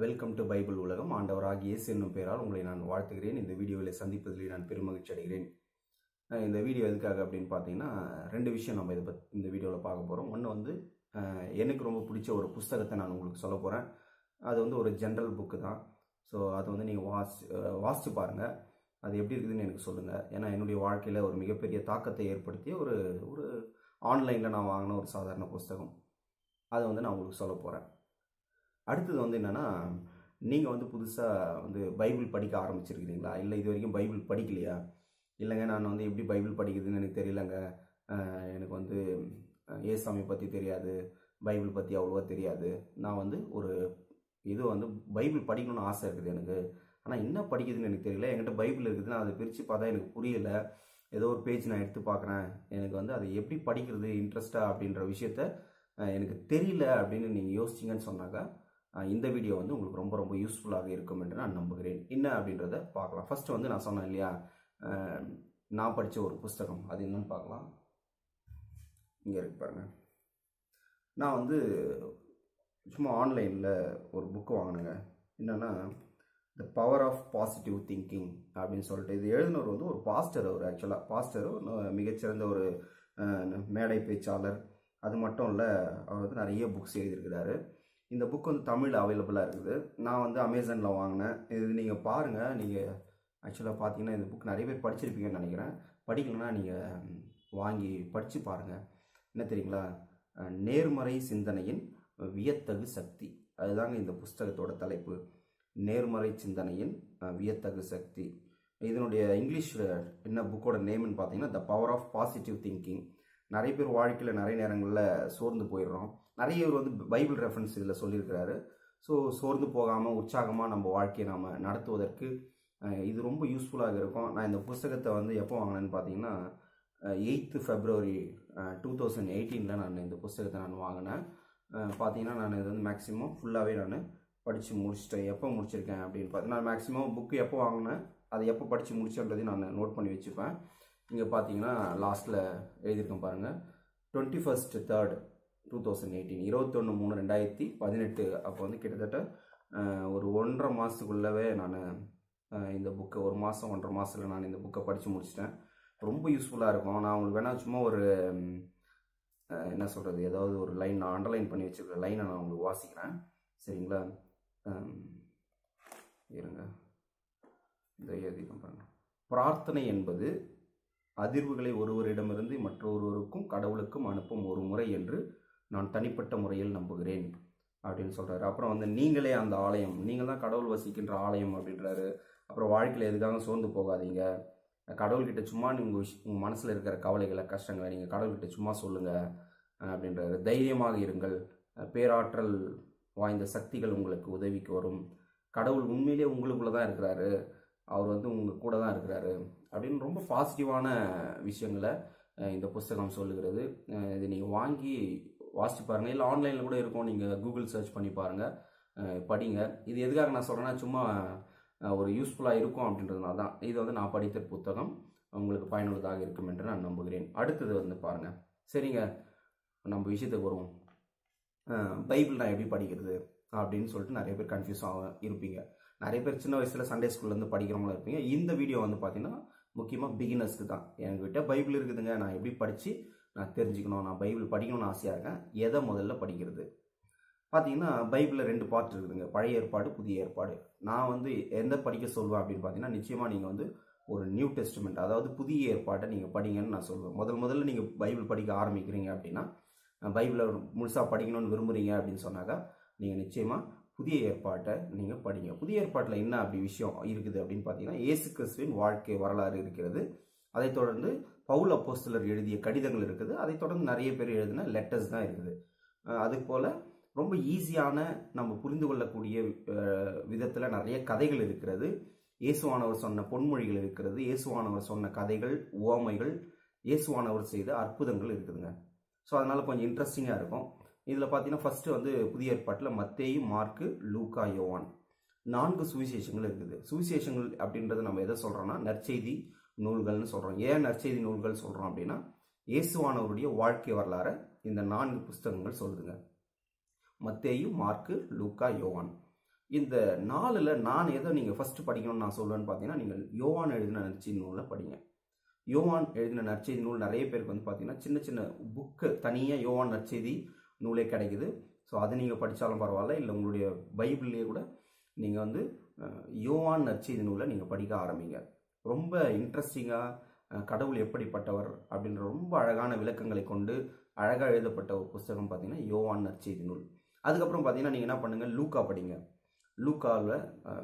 welcome to Bible உலகம் ஆண்டவராகிய இயேசு என்னும் பெயரால் உங்களை நான் வாழ்த்துகிறேன் இந்த வீடியோவில் சந்திப்பதில் நான் பெருமகிழ்ச்சி அடைகிறேன் அஹ் இந்த வீடியோ எதுக்காக அப்படின்னு பார்த்தீங்கன்னா ரெண்டு விஷயம் நம்ம இதை பத் இந்த வீடியோவில் பார்க்க போகிறோம் ஒன்று வந்து அஹ், எனக்கு ரொம்ப பிடிச்ச ஒரு புஸ்தகத்தை நான் உங்களுக்கு சொல்ல போகிறேன் அது வந்து ஒரு ஜென்ரல் புக்கு தான் ஸோ அதை வந்து நீங்கள் வாசி அஹ், வாசிச்சு பாருங்கள் அது எப்படி இருக்குதுன்னு எனக்கு சொல்லுங்கள் ஏன்னா என்னுடைய வாழ்க்கையில் ஒரு மிகப்பெரிய தாக்கத்தை ஏற்படுத்திய ஒரு ஒரு ஆன்லைனில் நான் வாங்கின ஒரு சாதாரண புஸ்தகம் அதை வந்து நான் உங்களுக்கு சொல்ல போகிறேன் அடுத்தது வந்து என்னென்னா நீங்கள் வந்து புதுசாக வந்து பைபிள் படிக்க ஆரம்பிச்சிருக்கிறீங்களா இல்லை இது வரைக்கும் பைபிள் படிக்கலையா இல்லைங்க நான் வந்து எப்படி பைபிள் படிக்கிறதுன்னு எனக்கு தெரியலங்க அஹ் எனக்கு வந்து அஹ், ஏசாமி பற்றி தெரியாது பைபிள் பற்றி அவ்வளோவா தெரியாது நான் வந்து ஒரு இது வந்து பைபிள் படிக்கணும்னு ஆசை இருக்குது எனக்கு ஆனால் என்ன படிக்கிறதுன்னு எனக்கு தெரியல என்கிட்ட பைபிள் இருக்குது நான் அதை பிரித்து பார்த்தா எனக்கு புரியல ஏதோ ஒரு பேஜ் நான் எடுத்து பார்க்குறேன் எனக்கு வந்து அதை எப்படி படிக்கிறது இன்ட்ரெஸ்டாக அப்படின்ற விஷயத்த அஹ், எனக்கு தெரியல அப்படின்னு நீங்கள் யோசிச்சிங்கன்னு சொன்னாக்கா அஹ், இந்த வீடியோ வந்து உங்களுக்கு ரொம்ப ரொம்ப யூஸ்ஃபுல்லாக இருக்கும் என்று நான் நம்புகிறேன் என்ன அப்படின்றத பார்க்கலாம் ஃபர்ஸ்ட் வந்து நான் சொன்னேன் இல்லையா அஹ், நான் படித்த ஒரு புஸ்தகம் அது என்னன்னு பார்க்கலாம் இங்கே இருக்கு பாருங்க நான் வந்து சும்மா ஆன்லைனில் ஒரு புக்கு வாங்கினேங்க என்னென்னா the power of positive thinking அப்படின்னு சொல்லிட்டு இது எழுதினவர் வந்து ஒரு பாஸ்டர் அவர் ஆக்சுவலாக பாஸ்டர் மிகச்சிறந்த ஒரு அஹ், மேடை பேச்சாளர் அது மட்டும் இல்லை அவர் வந்து நிறைய புக்ஸ் எழுதியிருக்கிறாரு இந்த புக் வந்து தமிழ் அவைலபிளாக இருக்குது நான் வந்து அமேசானில் வாங்கினேன் இது நீங்கள் பாருங்கள் நீங்கள் ஆக்சுவலாக பார்த்தீங்கன்னா இந்த புக் நிறைய பேர் படிச்சிருப்பீங்கன்னு நினைக்கிறேன் படிக்கலைன்னா நீங்கள் வாங்கி படித்து பாருங்கள் என்ன தெரியுங்களா அஹ், நேர்மறை சிந்தனையின் வியத்தகு சக்தி அதுதாங்க இந்த புஸ்தகத்தோட தலைப்பு நேர்மறை சிந்தனையின் அஹ், வியத்தகு சக்தி இதனுடைய இங்கிலீஷ் என்ன புக்கோட நேம்னு பார்த்தீங்கன்னா the power of positive thinking நிறைய பேர் வாழ்க்கையில் நிறைய நேரங்களில் சோர்ந்து போயிடுறோம் நிறைய பேர் வந்து பைபிள் ரெஃபரன்ஸ் இதில் சொல்லியிருக்கிறாரு ஸோ சோர்ந்து போகாமல் உற்சாகமாக நம்ம வாழ்க்கையை நாம் நடத்துவதற்கு அஹ், இது ரொம்ப யூஸ்ஃபுல்லாக இருக்கும் நான் இந்த புஸ்தகத்தை வந்து எப்போ வாங்கினேன்னு பார்த்தீங்கன்னா எயித்து ஃபெப்ரவரி டூ தௌசண்ட் எயிட்டீனில் நான் இந்த புஸ்தகத்தை நான் வாங்கினேன் அஹ், பார்த்தீங்கன்னா நான் இது வந்து மேக்ஸிமம் ஃபுல்லாகவே நான் படித்து முடிச்சிட்டேன் எப்போ முடிச்சிருக்கேன் அப்படின்னு பார்த்து நான் மேக்ஸிமம் புக்கு எப்போ வாங்கினேன் அதை எப்போ படித்து முடிச்சன்றதையும் நான் நோட் பண்ணி வச்சுப்பேன் இங்கே பார்த்தீங்கன்னா லாஸ்ட்டில் எழுதியிருக்கேன் பாருங்கள் twenty first third two thousand eighteen இருபத்தொன்று மூணு ரெண்டாயிரத்தி பதினெட்டு அப்போ வந்து கிட்டத்தட்ட அஹ், ஒரு ஒன்றரை மாதத்துக்குள்ளவே நான் இந்த புக்கை ஒரு மாதம் ஒன்றரை மாதத்தில் நான் இந்த புக்கை படித்து முடிச்சிட்டேன் ரொம்ப யூஸ்ஃபுல்லாக இருக்கும் நான் உங்களுக்கு வேணால் சும்மா ஒரு ம், அஹ், என்ன சொல்கிறது ஏதாவது ஒரு லைன் நான் அண்டர்லைன் பண்ணி வச்சுருக்க லைனை நான் உங்களுக்கு வாசிக்கிறேன் சரிங்களா அம், இருங்க இந்த எழுதிக்கிறேன் பாருங்க பிரார்த்தனை என்பது அதிர்வுகளை ஒருவரிடமிருந்து மற்றொருவருக்கும் கடவுளுக்கும் அனுப்பும் ஒரு முறை என்று நான் தனிப்பட்ட முறையில் நம்புகிறேன் அப்படின்னு சொல்றாரு அப்புறம் வந்து நீங்களே அந்த ஆலயம் நீங்கள் தான் கடவுள் வசிக்கின்ற ஆலயம் அப்படின்றாரு அப்புறம் வாழ்க்கையில் எதுக்காக சோர்ந்து போகாதீங்க கடவுள்கிட்ட சும்மா நீங்கள் உங்கள் மனசில் இருக்கிற கவலைகளை கஷ்டங்களை நீங்கள் கடவுள்கிட்ட சும்மா சொல்லுங்கள் அப்படின்றாரு தைரியமாக இருங்கள் பேராற்றல் வாய்ந்த சக்திகள் உங்களுக்கு உதவிக்கு வரும் கடவுள் உண்மையிலே உங்களுக்குள்ள தான் இருக்கிறாரு அவர் வந்து உங்கள் கூட தான் இருக்கிறாரு அப்படின்னு ரொம்ப பாசிட்டிவான விஷயங்களை அஹ், இந்த புஸ்தகம் சொல்லுகிறது அஹ், இது நீங்கள் வாங்கி வாசிச்சு பாருங்கள் இல்லை ஆன்லைனில் கூட இருக்கும் நீங்கள் கூகுள் சர்ச் பண்ணி பாருங்கள் அஹ், படிங்க இது எதுக்காக நான் சொல்கிறேன்னா சும்மா அஹ், ஒரு யூஸ்ஃபுல்லாக இருக்கும் அப்படின்றதுனால தான் இது வந்து நான் படித்த புத்தகம் உங்களுக்கு பயனுள்ளதாக இருக்கும் என்று நான் நம்புகிறேன் அடுத்தது வந்து பாருங்கள் சரிங்க நம்ம விஷயத்துக்கு வருவோம் அஹ், பைபிள் நான் எப்படி படிக்கிறது அப்படின்னு சொல்லிட்டு நிறைய பேர் கன்ஃபியூஸ் ஆக இருப்பீங்க நிறைய பேர் சின்ன வயசில் சண்டே ஸ்கூல்லேருந்து படிக்கிறவங்களா இருப்பீங்க இந்த வீடியோ வந்து பார்த்தீங்கன்னா முக்கியமாக பிகினர்ஸ்க்கு தான் என்கிட்ட பைபிள் இருக்குதுங்க நான் எப்படி படித்து நான் தெரிஞ்சுக்கணும் நான் பைபிள் படிக்கணும்னு ஆசையாக இருக்கேன் எதை முதல்ல படிக்கிறது பார்த்தீங்கன்னா பைபிளில் ரெண்டு பார்ட் இருக்குதுங்க பழைய ஏற்பாடு புதிய ஏற்பாடு நான் வந்து எந்த படிக்க சொல்லுவேன் அப்படின்னு பார்த்தீங்கன்னா நிச்சயமாக நீங்கள் வந்து ஒரு நியூ டெஸ்ட்மெண்ட் அதாவது புதிய ஏற்பாட்டை நீங்கள் படிங்கன்னு நான் சொல்லுவேன் முதல் முதல்ல நீங்கள் பைபிள் படிக்க ஆரம்பிக்கிறீங்க அப்படின்னா அஹ் பைபிளை முழுசாக படிக்கணும்னு விரும்புகிறீங்க அப்படின்னு சொன்னாக்கா நீங்கள் நிச்சயமாக புதிய ஏற்பாட்டை நீங்கள் படிங்க புதிய ஏற்பாட்டில் என்ன அப்படி விஷயம் இருக்குது அப்படின்னு பார்த்தீங்கன்னா இயேசு கிறிஸ்துவின் வாழ்க்கை வரலாறு இருக்கிறது அதைத் தொடர்ந்து பவுல் அப்போஸ்தலர் எழுதிய கடிதங்கள் இருக்குது அதைத் தொடர்ந்து நிறைய பேர் எழுதின லெட்டர்ஸ் தான் இருக்குது அஹ் அது போல் ரொம்ப ஈஸியான நம்ம புரிந்து கொள்ளக்கூடிய விதத்தில் நிறைய கதைகள் இருக்கிறது இயேசுவானவர் சொன்ன பொன்மொழிகள் இருக்கிறது இயேசுவானவர் சொன்ன கதைகள் உவமைகள் இயேசுவானவர் செய்த அற்புதங்கள் இருக்குதுங்க ஸோ அதனால கொஞ்சம் இன்ட்ரெஸ்டிங்காக இருக்கும் இதில் பார்த்தீங்கன்னா ஃபர்ஸ்ட் வந்து புதிய ஏற்பாட்டில் மத்தேயு மார்க்கு லூக்கா யோவான் நான்கு சுவிசேஷங்கள் இருக்குது சுவிசேஷங்கள் அப்படின்றது நம்ம எதை சொல்றோம்னா நற்செய்தி நூல்கள்னு சொல்றோம் ஏன் நற்செய்தி நூல்கள் சொல்றோம் அப்படின்னா இயேசுவானவருடைய வாழ்க்கை வரலாறை இந்த நான்கு புஸ்தகங்கள் சொல்லுதுங்க மத்தேயு மார்க்கு லூக்கா யோவான் இந்த நாலில் நான் எதை நீங்கள் ஃபஸ்ட்டு படிக்கணும்னு நான் சொல்லுவேன்னு பார்த்தீங்கன்னா நீங்கள் யோவான் எழுதின நற்செய்தி நூலை படிங்க யோவான் எழுதின நற்செய்தி நூல் நிறைய பேருக்கு வந்து பார்த்தீங்கன்னா சின்ன சின்ன புக்கு தனியாக யோவான் நற்செய்தி நூலே கிடைக்குது ஸோ அது நீங்கள் படித்தாலும் பரவாயில்ல இல்லை உங்களுடைய பைபிள்லேயே கூட நீங்கள் வந்து அஹ், யோவான் நற்செய்தி நூலை நீங்கள் படிக்க ஆரம்பிங்க ரொம்ப இன்ட்ரெஸ்டிங்காக கடவுள் எப்படிப்பட்டவர் அப்படின்ற ரொம்ப அழகான விளக்கங்களை கொண்டு அழகாக எழுதப்பட்ட ஒரு புஸ்தகம் பார்த்தீங்கன்னா யோவான் நற்செய்தி நூல் அதுக்கப்புறம் பார்த்தீங்கன்னா நீங்கள் என்ன பண்ணுங்கள் லூக்கா படிங்க லூக்காவில்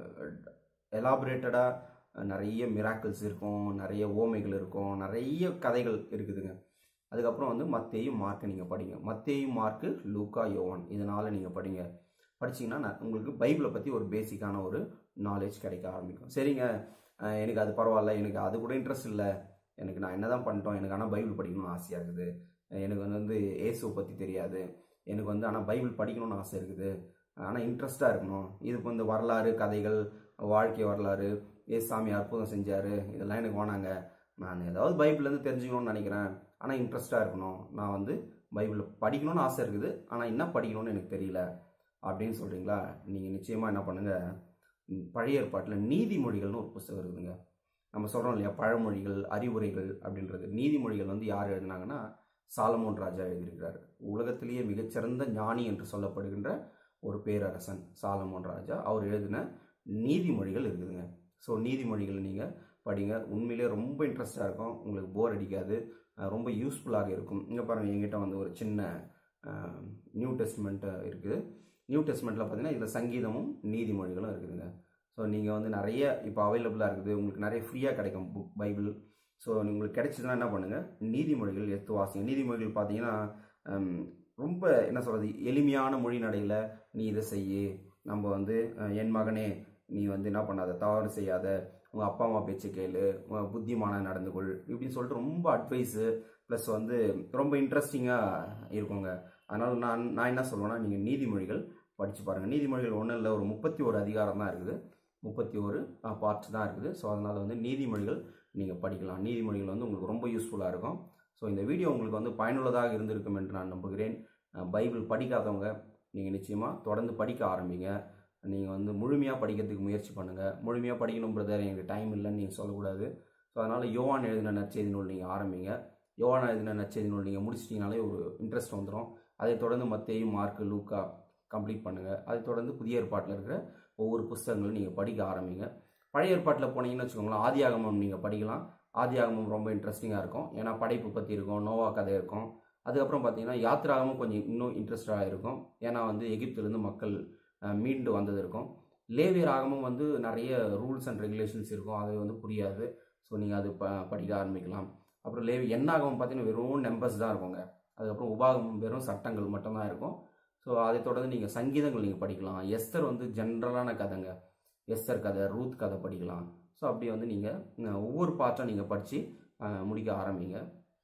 எலாபரேட்டடாக நிறைய மிராக்கிள்ஸ் இருக்கும் நிறைய ஓமைகள் இருக்கும் நிறைய கதைகள் இருக்குதுங்க அதுக்கப்புறம் வந்து மத்தேயும் மார்க்கு நீங்கள் படிங்க மத்தேயும் மார்க்கு லூக்கா யோவான் இதனால் நீங்கள் படிங்க படிச்சீங்கன்னா நான் உங்களுக்கு பைபிளை பற்றி ஒரு பேசிக்கான ஒரு நாலேஜ் கிடைக்க ஆரம்பிக்கும் சரிங்க அஹ் எனக்கு அது பரவாயில்ல எனக்கு அது கூட இன்ட்ரெஸ்ட் இல்லை எனக்கு நான் என்னதான் பண்ணிட்டோம் எனக்கு ஆனால் பைபிள் படிக்கணும்னு ஆசையாக இருக்குது எனக்கு வந்து வந்து இயேசுவை பற்றி தெரியாது எனக்கு வந்து ஆனால் பைபிள் படிக்கணும்னு ஆசை இருக்குது ஆனால் இன்ட்ரெஸ்டாக இருக்கணும் இதுக்கு வந்து வரலாறு கதைகள் வாழ்க்கை வரலாறு ஏசாமி அற்புதம் செஞ்சார் இதெல்லாம் எனக்கு வேணாங்க நான் ஏதாவது பைபிள்லேருந்து தெரிஞ்சுக்கணும்னு நினைக்கிறேன் ஆனால் இன்ட்ரெஸ்டாக இருக்கணும் நான் வந்து பைபிள் படிக்கணும்னு ஆசை இருக்குது ஆனால் என்ன படிக்கணும்னு எனக்கு தெரியல அப்படின்னு சொல்கிறீங்களா நீங்கள் நிச்சயமாக என்ன பண்ணுங்கள் ம், பழைய ஏற்பாட்டில் நீதிமொழிகள்னு ஒரு புஸ்தகம் இருக்குதுங்க நம்ம சொல்கிறோம் இல்லையா பழமொழிகள் அறிவுரைகள் அப்படின்றது நீதிமொழிகள் வந்து யார் எழுதினாங்கன்னா சாலமோன் ராஜா எழுதியிருக்கிறார் உலகத்திலேயே மிகச்சிறந்த ஞானி என்று சொல்லப்படுகின்ற ஒரு பேரரசன் சாலமோன் ராஜா அவர் எழுதின நீதிமொழிகள் இருக்குதுங்க ஸோ நீதிமொழிகள் நீங்கள் படிங்க உண்மையிலே ரொம்ப இன்ட்ரெஸ்டாக இருக்கும் உங்களுக்கு போர் அடிக்காது அஹ் ரொம்ப யூஸ்ஃபுல்லாக இருக்கும் இங்கே பாருங்கள் எங்கிட்ட வந்து ஒரு சின்ன அஹ், நியூ டெஸ்ட்மெண்ட் இருக்குது நியூ டெஸ்ட்மெண்ட்டில் பார்த்தீங்கன்னா இதில் சங்கீதமும் நீதிமொழிகளும் இருக்குதுங்க ஸோ நீங்கள் வந்து நிறைய இப்போ அவைலபிளாக இருக்குது உங்களுக்கு நிறைய ஃப்ரீயாக கிடைக்கும் புக் பைபிள் ஸோ உங்களுக்கு கிடைச்சதுன்னா என்ன பண்ணுங்கள் நீதிமொழிகள் எடுத்து வாசிங்க நீதிமொழிகள் பார்த்தீங்கன்னா ஹம், ரொம்ப என்ன சொல்கிறது எளிமையான மொழி நடையில் நீ இதை செய்யு நம்ம வந்து அஹ், என் மகனே நீ வந்து என்ன பண்ணாத தவறு செய்யாத உங்கள் அப்பா அம்மா பேச்சு கேளு உன் புத்திமான நடந்து கொள் இப்படின்னு சொல்லிட்டு ரொம்ப அட்வைஸு ப்ளஸ் வந்து ரொம்ப இன்ட்ரெஸ்டிங்காக இருக்குங்க அதனால் நான் நான் என்ன சொல்லுவேன்னா நீங்கள் நீதிமொழிகள் படித்து பாருங்கள் நீதிமொழிகள் ஒன்றும் இல்லை ஒரு முப்பத்தி ஒரு அதிகாரம் தான் இருக்குது முப்பத்தி ஒரு பார்ட்ஸ் தான் இருக்குது ஸோ அதனால் வந்து நீதிமொழிகள் நீங்கள் படிக்கலாம் நீதிமொழிகள் வந்து உங்களுக்கு ரொம்ப யூஸ்ஃபுல்லாக இருக்கும் ஸோ இந்த வீடியோ உங்களுக்கு வந்து பயனுள்ளதாக இருந்திருக்கும் என்று நான் நம்புகிறேன் அஹ் பைபிள் படிக்காதவங்க நீங்கள் நிச்சயமாக தொடர்ந்து படிக்க ஆரம்பிங்க நீங்கள் வந்து முழுமையாக படிக்கிறதுக்கு முயற்சி பண்ணுங்கள் முழுமையாக படிக்கணும் பிரதர் எனக்கு டைம் இல்லைன்னு நீங்கள் சொல்லக்கூடாது ஸோ அதனால் யோவான் எழுதின நற்செய்தி நூல் நீங்கள் ஆரம்பிங்க யோவான் எழுதின நற்செய்தி நூல் நீங்கள் முடிச்சிட்டிங்கனாலே ஒரு இன்ட்ரெஸ்ட் வந்துடும் அதை தொடர்ந்து மத்தேயும் மார்க்கு லூக்கா கம்ப்ளீட் பண்ணுங்கள் அதை தொடர்ந்து புதிய ஏற்பாட்டில் இருக்கிற ஒவ்வொரு புஸ்தகங்களும் நீங்கள் படிக்க ஆரம்பிங்க பழைய ஏற்பாட்டில் போனீங்கன்னு வச்சுக்கோங்களேன் ஆதியாகமம் நீங்கள் படிக்கலாம் ஆதியாகமம் ரொம்ப இன்ட்ரெஸ்டிங்காக இருக்கும் ஏன்னா படைப்பு பற்றி இருக்கும் நோவா கதை இருக்கும் அதுக்கப்புறம் பார்த்தீங்கன்னா யாத்திராகமும் கொஞ்சம் இன்னும் இன்ட்ரெஸ்டாக இருக்கும் ஏன்னா வந்து எகிப்திலிருந்து மக்கள் அஹ், மீண்டு வந்தது இருக்கும் லேவியர் ஆகமும் வந்து நிறைய ரூல்ஸ் அண்ட் ரெகுலேஷன்ஸ் இருக்கும் அது வந்து புரியாது ஸோ நீங்கள் அது ப படிக்க ஆரம்பிக்கலாம் அப்புறம் லேவி எண்ணாகமம் பார்த்தீங்கன்னா வெறும் நம்பர்ஸ் தான் இருக்குங்க அதுக்கப்புறம் உபாகமம் வெறும் சட்டங்கள் மட்டும்தான் இருக்கும் ஸோ அதை தொடர்ந்து நீங்கள் சங்கீதங்கள் நீங்கள் படிக்கலாம் எஸ்தர் வந்து ஜென்ரலான கதைங்க எஸ்தர் கதை ரூத் கதை படிக்கலாம் ஸோ அப்படி வந்து நீங்கள் ஒவ்வொரு பார்ட்டாக நீங்கள் படித்து முடிக்க ஆரம்பிங்க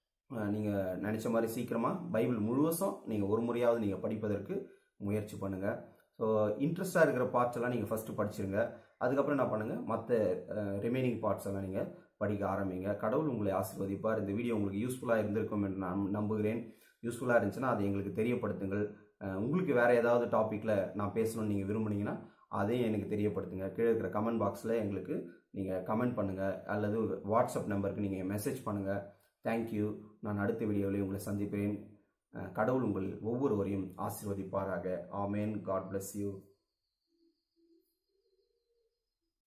நீங்கள் நினச்ச மாதிரி சீக்கிரமாக பைபிள் முழுவதும் நீங்கள் ஒரு முறையாவது நீங்கள் படிப்பதற்கு முயற்சி பண்ணுங்கள் ஸோ இன்ட்ரெஸ்டாக இருக்கிற பார்ட்ஸ் எல்லாம் நீங்கள் ஃபஸ்ட்டு படிச்சிருங்க அதுக்கப்புறம் என்ன பண்ணுங்கள் மற்ற ரிமைனிங் பார்ட்ஸ் எல்லாம் நீங்கள் படிக்க ஆரம்பிங்க கடவுள் உங்களை ஆசீர்வதிப்பார் இந்த வீடியோ உங்களுக்கு யூஸ்ஃபுல்லாக இருந்திருக்கும் என்று நான் நம்புகிறேன் யூஸ்ஃபுல்லாக இருந்துச்சுன்னா அதை எங்களுக்கு தெரியப்படுத்துங்கள் அஹ் உங்களுக்கு வேறு ஏதாவது டாப்பிக்கில் நான் பேசணும்னு நீங்கள் விரும்புனீங்கன்னா அதையும் எனக்கு தெரியப்படுத்துங்க கீழே இருக்கிற கமெண்ட் பாக்ஸில் எங்களுக்கு நீங்கள் கமெண்ட் பண்ணுங்கள் அல்லது வாட்ஸ்அப் நம்பருக்கு நீங்கள் மெசேஜ் பண்ணுங்கள் தேங்க்யூ நான் அடுத்த வீடியோவில் உங்களை சந்திப்பேன் அஹ் கடவுள் உங்கள் ஒவ்வொருவரையும் ஆசீர்வதிப்பாராக ஆமேன் காட் bless யூ